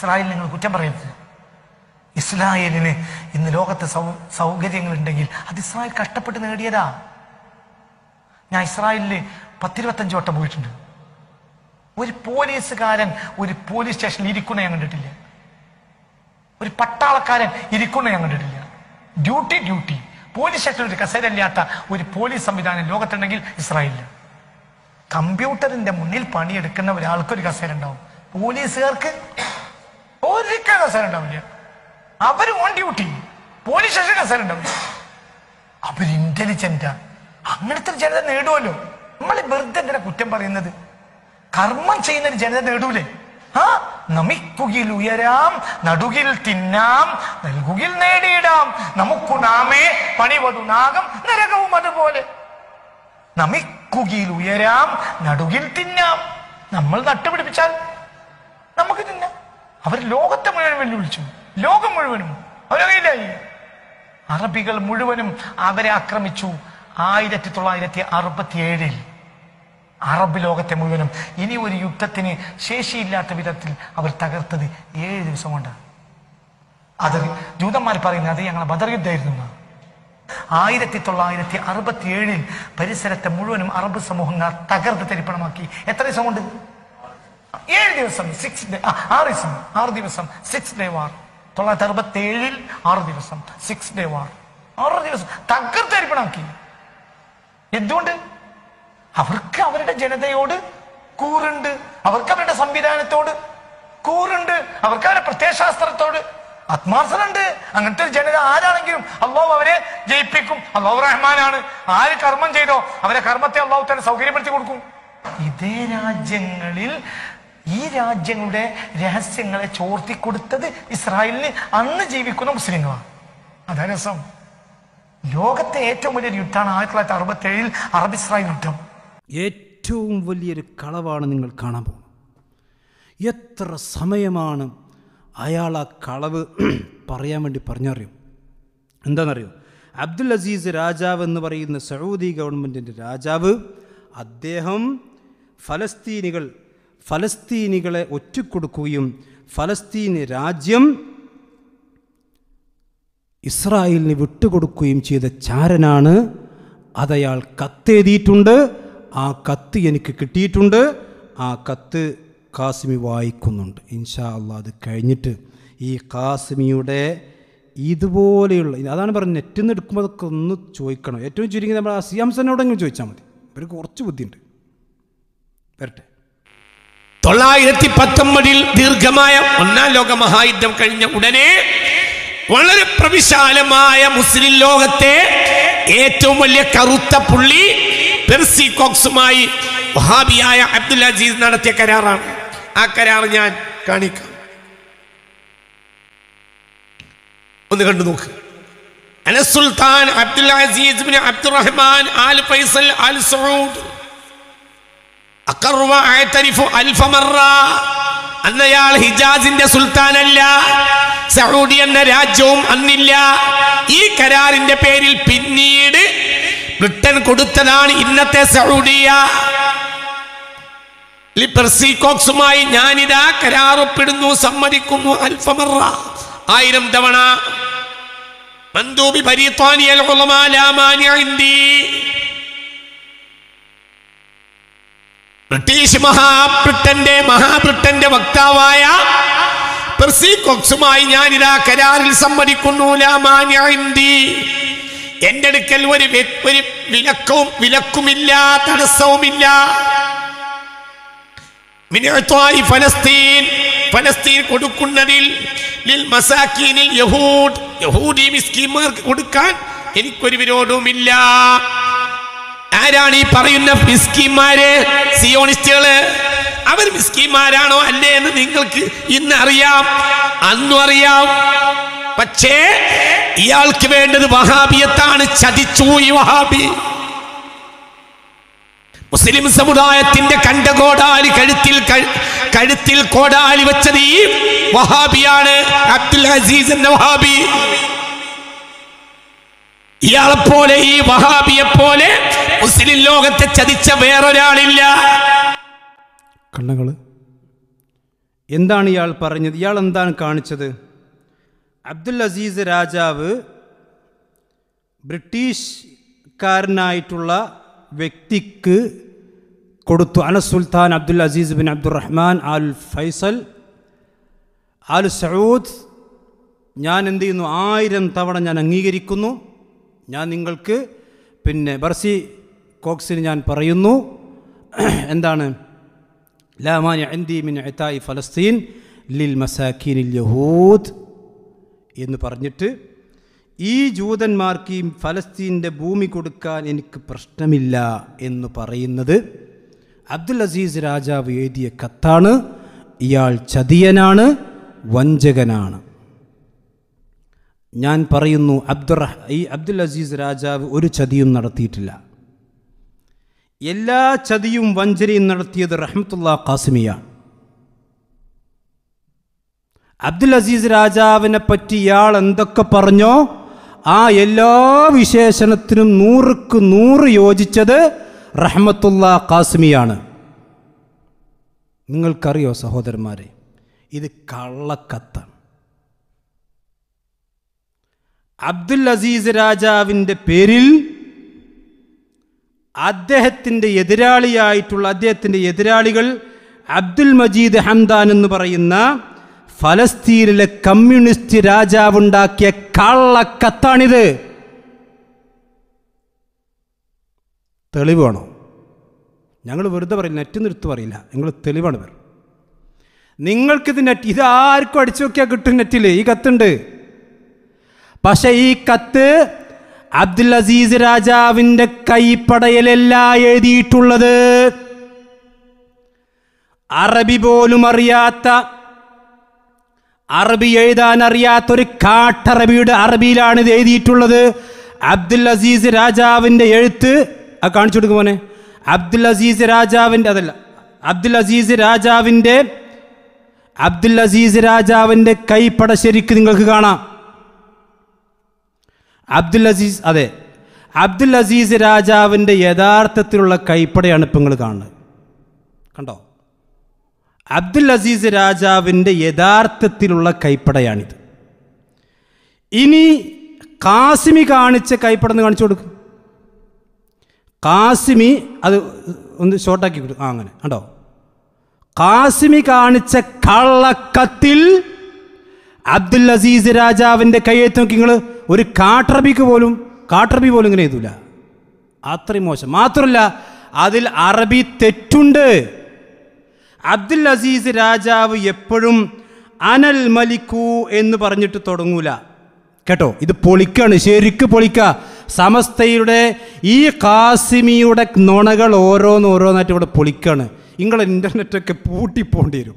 Israel നിങ്ങൾ കുറ്റം പറയരുത് ഇസ്രായേലിന് ഇന്ന് ലോകത്തെ സൗ സൗകര്യങ്ങളുണ്ടെങ്കിൽ അത് ഇസ്രായേൽ കഷ്ടപ്പെട്ട് നേടിയതാ ഞാൻ ഇസ്രായേലിൽ പത്തിരുപത്തഞ്ച് വട്ടം പോയിട്ടുണ്ട് ഒരു പോലീസുകാരൻ ഒരു പോലീസ് സ്റ്റേഷനിൽ ഇരിക്കുന്ന ഞാൻ കണ്ടിട്ടില്ല ഒരു പട്ടാളക്കാരൻ ഇരിക്കുന്ന ഞാൻ കണ്ടിട്ടില്ല ഡ്യൂട്ടി ഡ്യൂട്ടി പോലീസ് സ്റ്റേഷനിൽ ഒരു കസേരയില്ലാത്ത ഒരു പോലീസ് സംവിധാനം ലോകത്തുണ്ടെങ്കിൽ ഇസ്രായേലിൽ കമ്പ്യൂട്ടറിന്റെ മുന്നിൽ പണിയെടുക്കുന്ന ഒരാൾക്ക് ഒരു കസേര ഉണ്ടാവും പോലീസുകാർക്ക് ഒരിക്കൽ കസേര ഉണ്ടാവില്ല അവർ ഓൺ ഡ്യൂട്ടി പോലീസ് സ്റ്റേഷൻ കസേര ഉണ്ടാവില്ല അവർ ഇന്റലിജന്റാ അങ്ങനത്തെ ഒരു ജനത നേടുമല്ലോ നമ്മൾ വെറുതെ എന്തിനാ കുറ്റം പറയുന്നത് കർമ്മം ചെയ്യുന്ന ഒരു ജനത നേടൂലേ ആ നമിക്കുകിൽ ഉയരാം നടുകിൽ തിന്നാം നൽകുകിൽ നേടിയിടാം നമുക്കു നാമേ പണിവതുനാകം നരകവും അതുപോലെ നമിക്കുകിൽ ഉയരാം നടുകിൽ തിന്നാം നമ്മൾ നട്ടുപിടിപ്പിച്ചാൽ നമുക്ക് തിന്നാം അവർ ലോകത്തെ മുഴുവൻ വെല്ലുവിളിച്ചു ലോകം മുഴുവനും അവരറിയില്ലായി അറബികൾ മുഴുവനും അവരെ ആക്രമിച്ചു ആയിരത്തി തൊള്ളായിരത്തി അറുപത്തി ഏഴിൽ അറബ് ലോകത്തെ മുഴുവനും ഇനി ഒരു യുദ്ധത്തിന് ശേഷിയില്ലാത്ത വിധത്തിൽ അവർ തകർത്തത് ഏഴ് ദിവസം കൊണ്ടാണ് അത് ജൂതന്മാർ പറയുന്നത് അത് ഞങ്ങളെ ബദർ യുദ്ധമായിരുന്നു എന്നാ. ആയിരത്തി തൊള്ളായിരത്തി അറുപത്തി ഏഴിൽ പരിസരത്തെ മുഴുവനും അറബ് സമൂഹങ്ങൾ തകർത്ത് തരിപ്പണമാക്കി എത്ര ദിവസം കൊണ്ട് ഏഴ് ദിവസം സിക്സ് ഡേ ആറ് ദിവസം ആറ് ദിവസം സിക്സ് ഡേ വാർ തൊള്ളായിരത്തി അറുപത്തി ഏഴിൽ ആറ് ദിവസം സിക്സ് ഡേ വാർ ആറ് ദിവസം തകർത്ത് തരിപ്പണമാക്കി എന്തുകൊണ്ട് അവർക്ക് അവരുടെ ജനതയോട് കൂറുണ്ട് അവർക്ക് അവരുടെ സംവിധാനത്തോട് കൂറുണ്ട് അവർക്ക് അവരുടെ പ്രത്യയശാസ്ത്രത്തോട് ആത്മാർത്ഥനുണ്ട് അങ്ങനത്തെ ഒരു ജനത ആരാണെങ്കിലും അള്ളാഹു അവരെ ജയിപ്പിക്കും അള്ളാഹു റഹ്മാനാണ് ആര് കർമ്മം ചെയ്തോ അവരെ കർമ്മത്തെ അള്ളാഹു തന്നെ സൗകര്യപ്പെടുത്തി കൊടുക്കും ഇതേ രാജ്യങ്ങളിൽ ഈ രാജ്യങ്ങളുടെ രഹസ്യങ്ങളെ ചോർത്തിക്കൊടുത്തത് ഇസ്രായേലിന് അന്ന് ജീവിക്കുന്ന മുസ്ലിങ്ങളാണ് അതാ രസം ലോകത്തെ ഏറ്റവും വലിയൊരു യുദ്ധമാണ് ആയിരത്തി തൊള്ളായിരത്തി അറുപത്തി ഏഴിൽ അറബ് ഇസ്രായേൽ യുദ്ധം ഏറ്റവും വലിയൊരു കളവാണ് നിങ്ങൾ കാണാൻ പോകുന്നത് എത്ര സമയമാണ് അയാൾ ആ കളവ് പറയാൻ വേണ്ടി പറഞ്ഞറിയും എന്താണെന്നറിയോ അബ്ദുൽ അസീസ് രാജാവ് എന്ന് പറയുന്ന സൗദി ഗവൺമെൻറ്റിൻ്റെ രാജാവ് അദ്ദേഹം ഫലസ്തീനികൾ ഫലസ്തീനികളെ ഒറ്റിക്കൊടുക്കുകയും ഫലസ്തീന് രാജ്യം ഇസ്രായേലിന് വിട്ടുകൊടുക്കുകയും ചെയ്ത ചാരനാണ് അതയാൾ കത്തെഴുതിയിട്ടുണ്ട് ആ കത്ത് എനിക്ക് കിട്ടിയിട്ടുണ്ട് ആ കത്ത് കാസിമി വായിക്കുന്നുണ്ട് ഇൻഷാ അള്ളാ അത് കഴിഞ്ഞിട്ട് ഈ കാസിമിയുടെ ഇതുപോലെയുള്ള അതാണ് പറഞ്ഞത് നെറ്റിൽ നിന്ന് എടുക്കുമ്പോൾ അതൊക്കെ ഒന്ന് ചോദിക്കണം ഏറ്റവും ചുരുങ്ങി നമ്മൾ ആ സിയാംസനോടെങ്കിലും ചോദിച്ചാൽ മതി ഇവർക്ക് കുറച്ച് ബുദ്ധിയുണ്ട് വരട്ടെ തൊള്ളായിരത്തി പത്തൊമ്പതിൽ ദീർഘമായ ഒന്നാം ലോക മഹായുദ്ധം കഴിഞ്ഞ ഉടനെ വളരെ പ്രവിശാലമായ മുസ്ലിം ലോകത്തെ ഏറ്റവും വലിയ കറുത്ത പുള്ളി പെർസികോക്സുമായി വഹാബിയായ അബ്ദുൽ അസീസ് നടത്തിയ കരാറാണ് ആ കരാർ ഞാൻ കാണിക്കാം ഒന്ന് കണ്ടു നോക്ക് അനസുൽത്താൻ Abdul Aziz bin Abdulrahman Al Faisal Al Saud അഖർവ അഅ്തരിഫു അൽഫ മറ അന്നയാൾ ഹിജാസിന്റെ സുൽത്താനല്ല സൗദി എന്ന രാജ്യവും അന്നില്ല ഈ കരാറിന്റെ പേരിൽ പിന്നീട് ബ്രിട്ടൻ കൊടുത്തതാണ് ഇന്നത്തെ സൗദിയ ലിപെർസികോക്സുമായി ഞാനിതാ കരാറൊപ്പിടുന്നു സമ്മതിക്കുന്നു അൽഫമറ ആയിരം തവണ മന്ദൂബി ബരീത്വാനിയൽ ഉലമാ ലാ മാനിഅ ഇന്ദി ബ്രിട്ടീഷ് മഹാബ്രിട്ടന്റെ മഹാബ്രിട്ടന്റെ വക്താവായ പെർസികോക്സുമായി ഞാനിതാ കരാറിൽ സമ്മതിക്കുന്നു ലാ മാനിഅ ഇന്ദി എന്റെ അടുക്കൽ ഒരു വ്യ- ഒരു വിലക്കവും വിലക്കുമില്ല തടസ്സവുമില്ല من إعطاء ഫലസ്തീൻ ഫലസ്തീൻ കൊടുക്കുന്നതിൽ ലിൽ മസാക്കീനിൽ യഹൂദ് യഹൂദി മിസ്കിന്മാർക്ക് കൊടുക്കാൻ എനിക്കൊരു വിരോധവുമില്ല ആരാണ് ഈ പറയുന്ന മിസ്കിന്മാര് സിയോണിസ്റ്റുകള് അവർ മിസ്കിന്മാരാണോ അല്ലേ എന്ന് നിങ്ങൾക്ക് ഇന്ന് അറിയാം അന്നും അറിയാം പക്ഷേ ഇയാൾക്ക് വേണ്ടത് വഹാബിയത്താണ് ചതിച്ചു ഈ വഹാബി മുസ്ലിം സമുദായത്തിന്റെ കണ്ടകോടാലി കഴുത്തിൽ കഴു- കഴുത്തിൽ കോടാലി വെച്ചത് ഈ വഹാബിയാണ് അബ്ദുൽ അസീസ് എന്ന വഹാബി ഇയാളെ പോലെ ഈ വഹാബിയെ പോലെ മുസ്ലിം ലോകത്തെ ചതിച്ച വേറൊരാളില്ല കണ്ണങ്ങൾ എന്താണ് ഇയാൾ പറഞ്ഞത് ഇയാൾ എന്താണ് കാണിച്ചത് അബ്ദുൽ അസീസ് രാജാവ് ബ്രിട്ടീഷ്കാരനായിട്ടുള്ള വ്യക്തിക്ക് കൊടുത്തു അന Sultan Abdul Aziz bin Abdulrahman Al Faisal Al Saud ഞാൻ എന്ത് ചെയ്യുന്നു ആയിരം തവണ ഞാൻ അംഗീകരിക്കുന്നു ഞാൻ നിങ്ങൾക്ക് പിന്നെ ബർസി കോക്സിന് ഞാൻ പറയുന്നു എന്താണ് ലാമാനി അൻഡി മിൻ ഇത്തായി ഫലസ്തീൻ ലിൽ മസാക്കീനിൽ യഹൂദ് എന്ന് പറഞ്ഞിട്ട് ഈ ജൂതന്മാർക്ക് ഈ ഫലസ്തീൻ്റെ ഭൂമി കൊടുക്കാൻ എനിക്ക് പ്രശ്നമില്ല എന്ന് പറയുന്നത് അബ്ദുൽ അസീസ് രാജാവ് എഴുതിയ കത്താണ് ഇയാൾ ചതിയനാണ് വഞ്ചകനാണ് ഞാൻ പറയുന്നു അബ്ദുറഹ് ഈ അബ്ദുൽ അസീസ് രാജാവ് ഒരു ചതിയും നടത്തിയിട്ടില്ല എല്ലാ ചതിയും വഞ്ചനയും നടത്തിയത് റഹ്മത്തുള്ള ഖാസിമിയാണ് അബ്ദുൽ അസീസ് രാജാവിനെ പറ്റി ഇയാൾ എന്തൊക്കെ പറഞ്ഞോ ആ എല്ലാ വിശേഷണത്തിനും നൂറുക്ക് നൂറ് യോജിച്ചത് റഹ്മത്തുള്ള ഖാസിമിയാണ് നിങ്ങൾക്കറിയോ സഹോദരന്മാരെ ഇത് കള്ളക്കത്താണ് അബ്ദുൽ അസീസ് രാജാവിൻ്റെ പേരിൽ അദ്ദേഹത്തിൻ്റെ എതിരാളിയായിട്ടുള്ള അദ്ദേഹത്തിൻ്റെ എതിരാളികൾ അബ്ദുൽ മജീദ് ഹംദാൻ എന്ന് പറയുന്ന ഫലസ്തീനിലെ കമ്മ്യൂണിസ്റ്റ് രാജാവുണ്ടാക്കിയ കള്ളക്കത്താണിത് തെളിവ് വേണോ ഞങ്ങൾ വെറുതെ പറയില്ല നെറ്റ് നിർത്ത് പറയില്ല നിങ്ങൾ തെളിവാണ് പേർ നിങ്ങൾക്കിത് നെറ്റ് ഇത് ആർക്കും അടിച്ചു നോക്കിയാൽ കിട്ടും നെറ്റിൽ ഈ കത്തുണ്ട് പക്ഷെ ഈ കത്ത് അബ്ദുൽ അസീസ് രാജാവിൻ്റെ കൈപ്പടയിലല്ല എഴുതിയിട്ടുള്ളത് അറബി പോലും അറിയാത്ത അറബി എഴുതാൻ അറിയാത്ത ഒരു കാട്ടറബിയുടെ അറബിയിലാണ് ഇത് എഴുതിയിട്ടുള്ളത് അബ്ദുൽ അസീസ് രാജാവിൻ്റെ എഴുത്ത് ആ കാണിച്ചു കൊടുക്കും മോനെ അബ്ദുൽ അസീസ് രാജാവിൻ്റെ അതല്ല അബ്ദുൽ അസീസ് രാജാവിൻ്റെ അബ്ദുൽ അസീസ് രാജാവിൻ്റെ കൈപ്പട ശരിക്ക് നിങ്ങൾക്ക് കാണാം അബ്ദുൽ അസീസ് അതെ അബ്ദുൽ അസീസ് രാജാവിൻ്റെ യഥാർത്ഥത്തിലുള്ള കൈപ്പടയാണ് ഇപ്പം നിങ്ങൾ കാണുന്നത് കണ്ടോ അബ്ദുൽ അസീസ് രാജാവിൻ്റെ യഥാർത്ഥത്തിലുള്ള കൈപ്പടയാണിത് ഇനി കാസിമി കാണിച്ച കൈപ്പട ഒന്ന് കാണിച്ചു കൊടുക്കും കാസിമി അത് ഒന്ന് ഷോർട്ടാക്കി കൊടുക്കും ആ അങ്ങനെ കണ്ടോ കാസിമി കാണിച്ച കള്ളക്കത്തിൽ അബ്ദുൽ അസീസ് രാജാവിൻ്റെ കയ്യെത്ത് നോക്കി നിങ്ങൾ ഒരു കാട്ടറബിക്ക് പോലും കാട്ടറബി പോലും ഇങ്ങനെ എഴുതൂല അത്രയും മോശം മാത്രമല്ല അതിൽ അറബി തെറ്റുണ്ട് അബ്ദുൽ അസീസ് രാജാവ് എപ്പോഴും അനൽ മലിക്കു എന്ന് പറഞ്ഞിട്ട് തുടങ്ങൂല കേട്ടോ ഇത് പൊളിക്കാണ് ശരിക്ക് പൊളിക്ക സമസ്തയുടെ ഈ കാസിമിയുടെ നുണകൾ ഓരോന്നോരോന്നായിട്ട് ഇവിടെ പൊളിക്കാണ് നിങ്ങളെ ഇൻ്റർനെറ്റൊക്കെ പൂട്ടിപ്പോണ്ടി വരും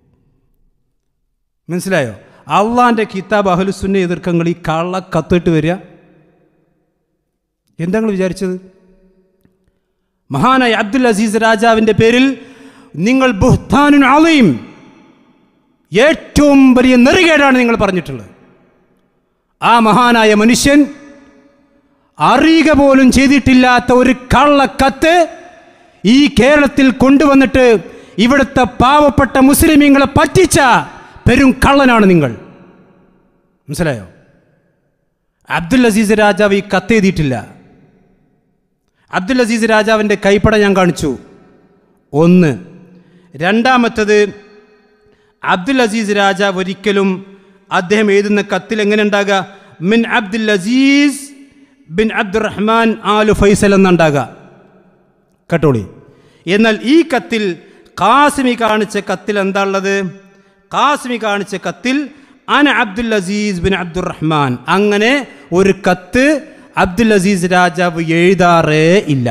മനസ്സിലായോ അള്ളാൻ്റെ കിതാബ് അഹലുസുന്നെ എതിർക്കങ്ങൾ ഈ കള്ള കത്തിട്ട് വരിക എന്താ നിങ്ങൾ വിചാരിച്ചത് മഹാനായ അബ്ദുൽ അസീസ് രാജാവിൻ്റെ പേരിൽ നിങ്ങൾ ബുഹ്താനുൻ അലീം ഏറ്റവും വലിയ നെറുകേടാണ് നിങ്ങൾ പറഞ്ഞിട്ടുള്ളത് ആ മഹാനായ മനുഷ്യൻ അറിയുക പോലും ചെയ്തിട്ടില്ലാത്ത ഒരു കള്ളക്കത്ത് ഈ കേരളത്തിൽ കൊണ്ടുവന്നിട്ട് ഇവിടുത്തെ പാവപ്പെട്ട മുസ്ലിമീങ്ങളെ പറ്റിച്ച പെരും കള്ളനാണ് നിങ്ങൾ മനസ്സിലായോ അബ്ദുൽ അസീസ് രാജാവ് ഈ കത്ത് എഴുതിയിട്ടില്ല അബ്ദുൽ അസീസ് രാജാവിൻ്റെ കൈപ്പട ഞാൻ കാണിച്ചു ഒന്ന് രണ്ടാമത്തത് അബ്ദുൽ അസീസ് രാജാവ് ഒരിക്കലും അദ്ദേഹം എഴുതുന്ന കത്തിൽ എങ്ങനെ ഉണ്ടാകുക മിൻ Abdul Aziz bin Abdulrahman Al Faisal എന്നുണ്ടാകുക കേട്ടോളി എന്നാൽ ഈ കത്തിൽ കാസിമി കാണിച്ച കത്തിൽ എന്താ ഉള്ളത് കാസിമി കാണിച്ച കത്തിൽ അന അബ്ദുൽ അസീസ് ബിൻ അബ്ദുറഹ്മാൻ അങ്ങനെ ഒരു കത്ത് അബ്ദുൽ അസീസ് രാജാവ് എഴുതാറേ ഇല്ല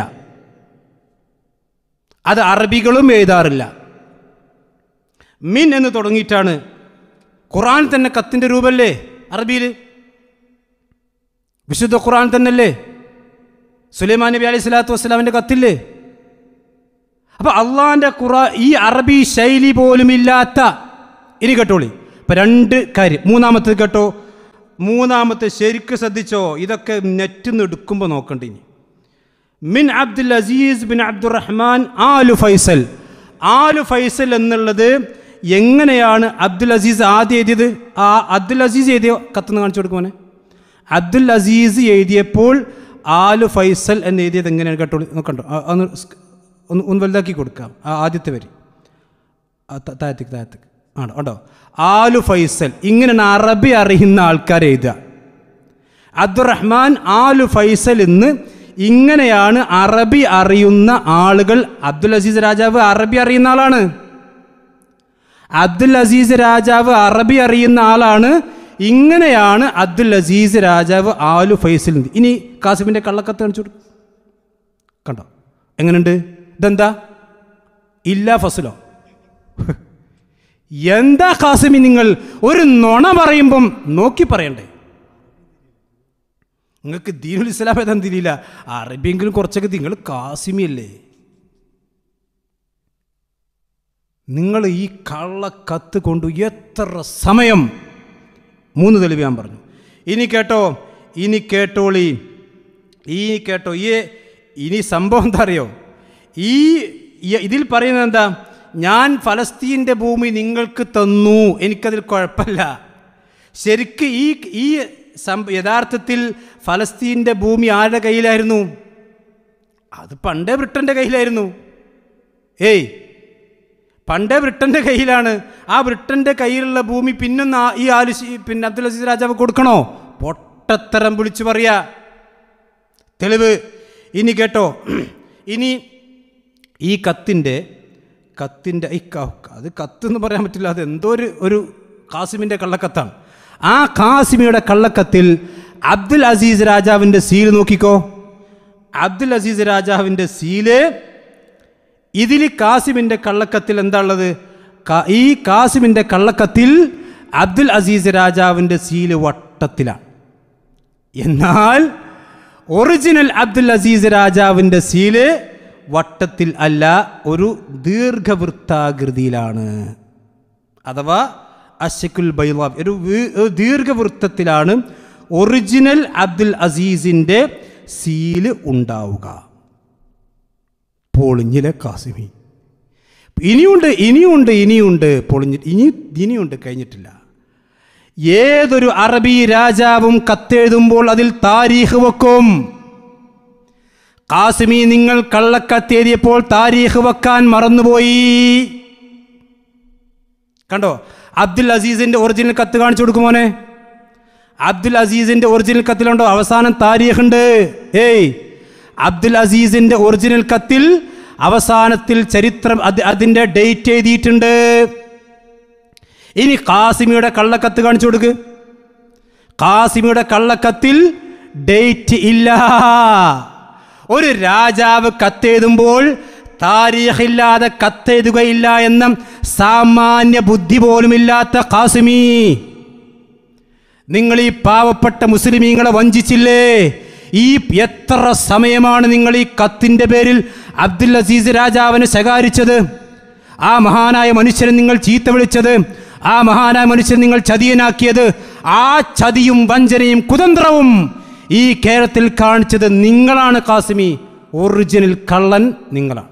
അത് അറബികളും എഴുതാറില്ല മിൻ എന്ന് തുടങ്ങിയിട്ടാണ് ഖുറാൻ തന്നെ കത്തിൻ്റെ രൂപല്ലേ അറബിയിൽ വിശുദ്ധ ഖുറാൻ തന്നെയല്ലേ സുലൈമാൻ നബി അലൈഹി സ്വലാത്തു വസ്സലാമിൻ്റെ കത്തില്ലേ അപ്പോൾ അള്ളാൻ്റെ ഖുറാ ഈ അറബി ശൈലി പോലും ഇല്ലാത്ത ഇനി കേട്ടോളി ഇപ്പം രണ്ട് കാര്യം മൂന്നാമത്തെ കേട്ടോ മൂന്നാമത്തെ ശരിക്ക് ശ്രദ്ധിച്ചോ ഇതൊക്കെ നെറ്റിൽ നിന്ന് എടുക്കുമ്പോൾ നോക്കണ്ട ഇനി മിൻ Abdul Aziz bin Abdulrahman Al Faisal Al Faisal എന്നുള്ളത് എങ്ങനെയാണ് അബ്ദുൽ അസീസ് ആദ്യം എഴുതിയത് ആ അബ്ദുൽ അസീസ് എഴുതിയ കത്തുനിന്ന് കാണിച്ചു കൊടുക്കുമോനെ അബ്ദുൽ അസീസ് എഴുതിയപ്പോൾ ആലു ഫൈസൽ എന്ന് എഴുതിയത് എങ്ങനെയാണ് കേട്ടോ നോക്കണ്ടോ ആ, ഒന്ന് സ്- ഒന്ന് ഒന്ന് വലുതാക്കി കൊടുക്കാം ആ ആദ്യത്തെ വരി ആ, ത- താഴത്തേക്ക് താഴത്തേക്ക് ആണോ ഉണ്ടോ ആലു ഫൈസൽ ഇങ്ങനെയാണ് അറബി അറിയുന്ന ആൾക്കാർ എഴുതുക അബ്ദുറഹ്മാൻ ആലു ഫൈസൽ എന്ന് ഇങ്ങനെയാണ് അറബി അറിയുന്ന ആളുകൾ അബ്ദുൽ അസീസ് രാജാവ് അറബി അറിയുന്ന ആളാണ് അബ്ദുൽ അസീസ് രാജാവ് അറബി അറിയുന്ന ആളാണ് ഇങ്ങനെയാണ് അബ്ദുൽ അസീസ് രാജാവ് ആലു ഫൈസൽ എന്ന്. ഇനി കാസിമിൻ്റെ കള്ളക്കത്ത് കാണിച്ചു കൊടുക്കും കണ്ടോ എങ്ങനെയുണ്ട് ഇതെന്താ ഇല്ല ഫസലോ എന്താ കാസിമി നിങ്ങൾ ഒരു നുണ പറയുമ്പം നോക്കി പറയണ്ടേ നിങ്ങൾക്ക് ദീനുൽ ഇസ്ലാം ഏതാന്ന് തിരിയില്ല അറബിയെങ്കിലും കുറച്ചൊക്കെ നിങ്ങൾ കാസിമിയല്ലേ നിങ്ങൾ ഈ കള്ളക്കത്ത് കൊണ്ട് എത്ര സമയം മൂന്ന് തെളിവ് ഞാൻ പറഞ്ഞു ഇനി കേട്ടോ ഇനി കേട്ടോളി ഈ കേട്ടോ ഈ ഇനി സംഭവം എന്താ അറിയോ ഈ ഈ- ഇതിൽ പറയുന്നത് എന്താ ഞാൻ ഫലസ്തീൻ്റെ ഭൂമി നിങ്ങൾക്ക് തന്നു എനിക്കതിൽ കുഴപ്പമില്ല ശരിക്ക് ഈ ഈ സം യഥാർത്ഥത്തിൽ ഫലസ്തീൻ്റെ ഭൂമി ആരുടെ കയ്യിലായിരുന്നു അത് പണ്ടേ ബ്രിട്ടൻ്റെ കയ്യിലായിരുന്നു ഏയ് പണ്ടേ ബ്രിട്ടൻ്റെ കയ്യിലാണ് ആ ബ്രിട്ടൻ്റെ കയ്യിലുള്ള ഭൂമി പിന്നൊന്ന് ആ- ഈ ആലുശി പിന്നെ അബ്ദുൽ അസീസ് രാജാവ് കൊടുക്കണോ പൊട്ടത്തരം വിളിച്ചു പറയാ തെളിവ് ഇനി കേട്ടോ ഇനി ഈ കത്തിൻ്റെ കത്തിൻ്റെ ഈ ക- അത് കത്ത് എന്ന് പറയാൻ പറ്റില്ല അത് എന്തോ ഒരു ഒരു കാസിമിൻ്റെ കള്ളക്കത്താണ് ആ കാസിമിയുടെ കള്ളക്കത്തിൽ അബ്ദുൽ അസീസ് രാജാവിൻ്റെ സീല് നോക്കിക്കോ അബ്ദുൽ അസീസ് രാജാവിൻ്റെ സീല് ഇതിൽ കാസിമിൻ്റെ കള്ളക്കത്തിൽ എന്താ ഉള്ളത് കാ- ഈ കാസിമിൻ്റെ കള്ളക്കത്തിൽ അബ്ദുൽ അസീസ് രാജാവിൻ്റെ സീല് വട്ടത്തിലാണ് എന്നാൽ ഒറിജിനൽ അബ്ദുൽ അസീസ് രാജാവിൻ്റെ സീല് വട്ടത്തിൽ അല്ല ഒരു ദീർഘവൃത്താകൃതിയിലാണ് അഥവാ അശക്കുൽ ബൈലാബ് ഒരു വി- ഒരു ദീർഘവൃത്തത്തിലാണ് ഒറിജിനൽ അബ്ദുൽ അസീസിൻ്റെ സീല് ഉണ്ടാവുക പൊളിഞ്ഞിലെ കാസിമി ഇനിയുണ്ട് ഇനിയുണ്ട് ഇനിയുണ്ട് പൊളിഞ്ഞി ഇനി ഇനിയുണ്ട് കഴിഞ്ഞിട്ടില്ല ഏതൊരു അറബി രാജാവും കത്തെഴുതുമ്പോൾ അതിൽ താരീഖ് വെക്കും കാസിമി നിങ്ങൾ കള്ളക്കത്തെഴുതിയപ്പോൾ താരീഖ് വെക്കാൻ മറന്നുപോയി കണ്ടോ അബ്ദുൽ അസീസിന്റെ ഒറിജിനൽ കത്ത് കാണിച്ചു കൊടുക്കുമോനെ അബ്ദുൽ അസീസിന്റെ ഒറിജിനൽ കത്തിലുണ്ടോ അവസാനം താരീഖ് ഉണ്ട് ഏയ് അബ്ദുൽ അസീസിന്റെ ഒറിജിനൽ കത്തിൽ അവസാനത്തിൽ ചരിത്രം അത് അതിന്റെ ഡേറ്റ് എഴുതിയിട്ടുണ്ട് ഇനി കാസിമിയുടെ കള്ളക്കത്ത് കാണിച്ചു കൊടുക്ക് കാസിമിയുടെ കള്ളക്കത്തിൽ ഡേറ്റ് ഇല്ല ഒരു രാജാവ് കത്തെഴുതുമ്പോൾ താരീഖില്ലാതെ കത്തെഴുതുകയില്ല എന്ന സാമാന്യ ബുദ്ധി പോലുമില്ലാത്ത കാസിമി നിങ്ങൾ ഈ പാവപ്പെട്ട മുസ്ലിമീങ്ങളെ വഞ്ചിച്ചില്ലേ ഈ എത്ര സമയമാണ് നിങ്ങൾ ഈ കത്തിൻ്റെ പേരിൽ അബ്ദുൽ അസീസ് രാജാവിനെ ശകാരിച്ചത് ആ മഹാനായ മനുഷ്യനെ നിങ്ങൾ ചീത്ത വിളിച്ചത് ആ മഹാനായ മനുഷ്യൻ നിങ്ങൾ ചതിയനാക്കിയത് ആ ചതിയും വഞ്ചനയും കുതന്ത്രവും ഈ കേരളത്തിൽ കാണിച്ചത് നിങ്ങളാണ് കാസിമി ഒറിജിനൽ കള്ളൻ നിങ്ങളാണ്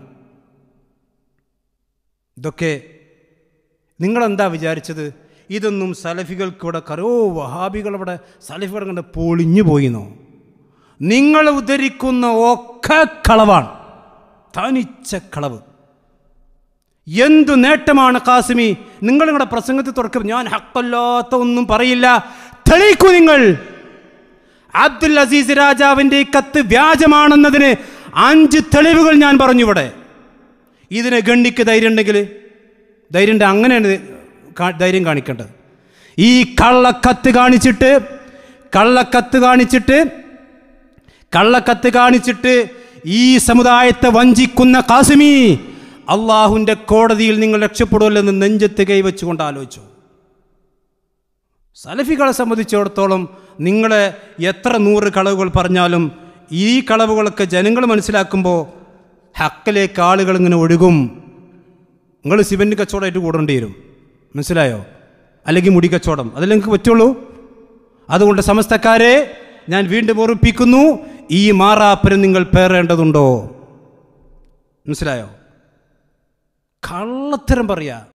ഇതൊക്കെ നിങ്ങളെന്താ വിചാരിച്ചത് ഇതൊന്നും സലഫികൾക്കിവിടെ കരോ വഹാബികൾ ഇവിടെ സലഫികൾ കണ്ട് പൊളിഞ്ഞു പോയിന്നോ നിങ്ങൾ ഉദ്ധരിക്കുന്ന ഒക്കെ കളവാണ് തനിച്ച കളവ് എന്തു നേട്ടമാണ് കാസിമി നിങ്ങൾ നിങ്ങളുടെ പ്രസംഗത്തിൽ തുടക്കം ഞാൻ ഹക്കല്ലാത്ത ഒന്നും പറയില്ല തെളിയിക്കൂ നിങ്ങൾ അബ്ദുൽ അസീസ് രാജാവിൻ്റെ ഈ കത്ത് വ്യാജമാണെന്നതിന് അഞ്ച് തെളിവുകൾ ഞാൻ പറഞ്ഞു ഇവിടെ ഇതിനെ ഗണ്ണിക്ക് ധൈര്യം ഉണ്ടെങ്കിൽ ധൈര്യം ഉണ്ട് അങ്ങനെയാണ് കാ- ധൈര്യം കാണിക്കേണ്ടത് ഈ കള്ളക്കത്ത് കാണിച്ചിട്ട് കള്ളക്കത്ത് കാണിച്ചിട്ട് കള്ളക്കത്ത് കാണിച്ചിട്ട് ഈ സമുദായത്തെ വഞ്ചിക്കുന്ന കാസിമി അള്ളാഹുവിൻ്റെ കോടതിയിൽ നിങ്ങൾ രക്ഷപ്പെടുമല്ലെന്ന് നെഞ്ചത്ത് കൈവച്ചുകൊണ്ട് ആലോചിച്ചു സലഫികളെ സംബന്ധിച്ചിടത്തോളം നിങ്ങൾ എത്ര നൂറ് കളവുകൾ പറഞ്ഞാലും ഈ കളവുകളൊക്കെ ജനങ്ങൾ മനസ്സിലാക്കുമ്പോൾ ഹക്കിലേക്ക് ആളുകൾ ഇങ്ങനെ ഒഴുകും നിങ്ങൾ സിവൻ്റ് കച്ചവടമായിട്ട് കൂടേണ്ടി വരും മനസ്സിലായോ അല്ലെങ്കിൽ മുടി കച്ചവടം അതല്ലേ നിങ്ങൾക്ക് പറ്റുള്ളൂ അതുകൊണ്ട് സമസ്തക്കാരെ ഞാൻ വീണ്ടും ഓർമ്മിപ്പിക്കുന്നു ഈ മാറാപ്പരം നിങ്ങൾ പേറേണ്ടതുണ്ടോ മനസ്സിലായോ കള്ളത്തരം പറയാ